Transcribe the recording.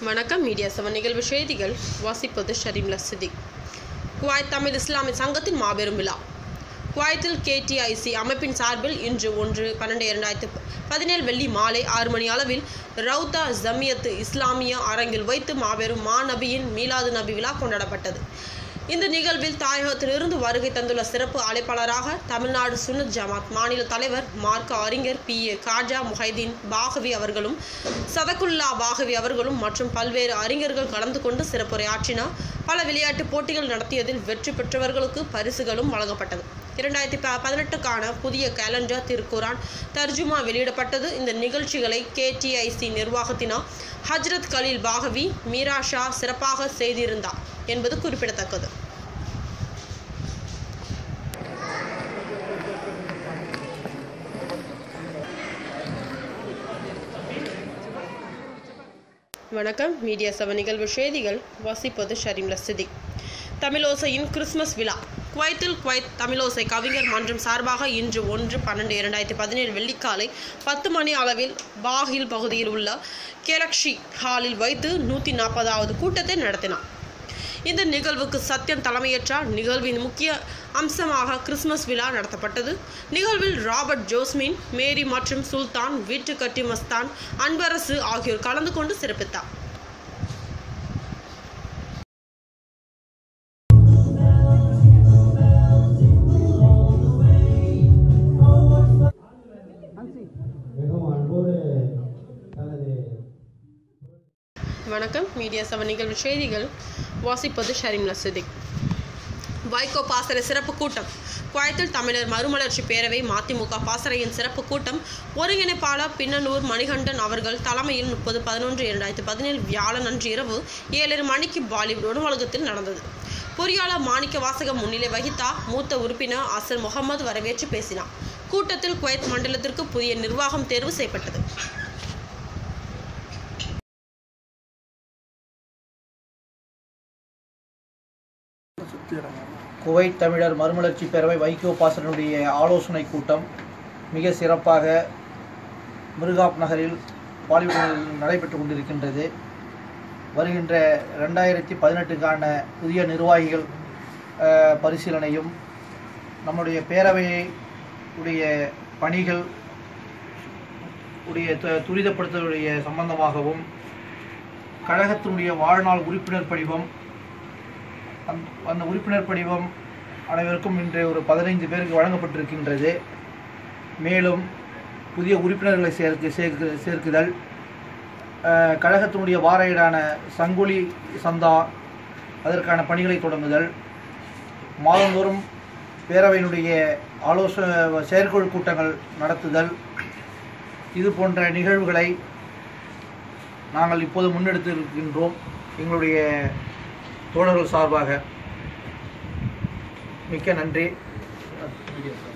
வணக்கம் media seven நிகழ்வு செய்திகள் வாசிப்பது ஷரீம்ல சித்திக் குவைத் தமிழ் இஸ்லாமிய சங்கத்தின் மாபெரும் விழா குவைத்தில் கேடிஐசி அமைப்பின் சார்பில் இன்று ஒன்று பன்னெண்டு இரண்டாயிரத்து பதினேழு வெள்ளி மாலை ஆறு மணி அளவில் ரவுதா ஜமியத்து இஸ்லாமிய அரங்கில் வைத்து மாபெரும் மாநபியின் மீலாது நபி விழா கொண்டாடப்பட்டது இந்த நிகழ்வில் தாயகத்திலிருந்து வருகை தந்துள்ள சிறப்பு அழைப்பாளராக தமிழ்நாடு சுன்னத் ஜமாத் மாநில தலைவர் மார்க்க அறிஞர் பி ஏ காஜா முஹைதீன் பாகவி அவர்களும் சதகுல்லா பாகவி அவர்களும் மற்றும் பல்வேறு அறிஞர்கள் கலந்து கொண்டு சிறப்புரையாற்றினார் பல விளையாட்டுப் போட்டிகள் நடத்தியதில் வெற்றி பெற்றவர்களுக்கு பரிசுகளும் வழங்கப்பட்டது இரண்டாயிரத்தி ப பதினெட்டுக்கான புதிய கேலண்டர் திருக்குரான் தர்ஜுமா வெளியிடப்பட்டது இந்த நிகழ்ச்சிகளை கேடிஐசி நிர்வாகத்தினர் ஹஜ்ரத் கலீல் பாகவி மீரா ஷா சிறப்பாக செய்திருந்தார் என்பது குறிப்பிடத்தக்கது வணக்கம் மீடியா செவன் நிகழ்வு செய்திகள் வாசிப்பது ஷரீம்ல சித்திக் தமிழோசையின் கிறிஸ்மஸ் விழா குவைத்தில் குவைத் தமிழோசை கவிஞர் மன்றம் சார்பாக இன்று ஒன்று பன்னெண்டு இரண்டாயிரத்தி பதினேழு வெள்ளிக்காலை பத்து மணி அளவில் பாகில் பகுதியில் உள்ள கேலக்ஷி ஹாலில் வைத்து நூற்றி நாற்பதாவது கூட்டத்தை நடத்தினார் இந்த நிகழ்வுக்கு சத்யன் தலைமையேற்றார் நிகழ்வின் முக்கிய அம்சமாக கிறிஸ்மஸ் விழா நடத்தப்பட்டது நிகழ்வில் ராபர்ட் ஜோஸ்மின் மேரி மற்றும் சுல்தான் வீட்டு கட்டி மஸ்தான் அன்பரசு ஆகியோர் கலந்து கொண்டு சிறப்பித்தார் மிகவும் அன்போடு தனது வணக்கம் மீடியா செவன் நிகழ்வு செய்திகள் வாசிப்பது ஷரீம் லசிதிக் வைகோ பாசறை சிறப்பு கூட்டம் குவைத்தில் தமிழர் மறுமலர்ச்சி பேரவை மதிமுக பாசறையின் சிறப்பு கூட்டம் ஒருங்கிணைப்பாளர் பின்னனூர் மணிகண்டன் அவர்கள் தலைமையில் முப்பது பதினொன்று இரண்டாயிரத்தி பதினேழு வியாழன் அன்று இரவு ஏழரை மணிக்கு பாலிவுட் உணவகத்தில் நடந்தது பொறியாளர் மாணிக்க வாசகம் முன்னிலை வகித்தார் மூத்த உறுப்பினர் அசர் முகமது வரவேற்று பேசினார் கூட்டத்தில் குவைத் மண்டலத்திற்கு புதிய நிர்வாகம் தேர்வு செய்யப்பட்டது குவைத் தமிழர் மறுமலர்ச்சி பேரவை வைகோ பாசனுடைய ஆலோசனை கூட்டம் மிக சிறப்பாக மிருகாப் நகரில் பாலிவுட்டில் நடைபெற்று கொண்டிருக்கின்றது வருகின்ற ரெண்டாயிரத்தி பதினெட்டுக்கான புதிய நிர்வாகிகள் அஹ், பரிசீலனையும் நம்முடைய பேரவையை உடைய பணிகள் உடைய து- துரிதப்படுத்துவதுடைய சம்பந்தமாகவும் கழகத்தினுடைய வாழ்நாள் உறுப்பினர் படிவம் அந்த அந்த உறுப்பினர் படிவம் அனைவருக்கும் இன்று ஒரு பதினைந்து பேருக்கு வழங்கப்பட்டிருக்கின்றது மேலும் புதிய உறுப்பினர்களை சேர்க்கு சேர்க்கு சேர்க்குதல் அஹ், கழகத்தினுடைய வார ஈடான சங்குலி சந்தா அதற்கான பணிகளை தொடங்குதல் மாதந்தோறும் பேரவையினுடைய ஆலோசனை செயற்குழு கூட்டங்கள் நடத்துதல் இது போன்ற நிகழ்வுகளை நாங்கள் இப்போது முன்னெடுத்து இருக்கின்றோம் எங்களுடைய தோழர்கள் சார்பாக மிக்க நன்றி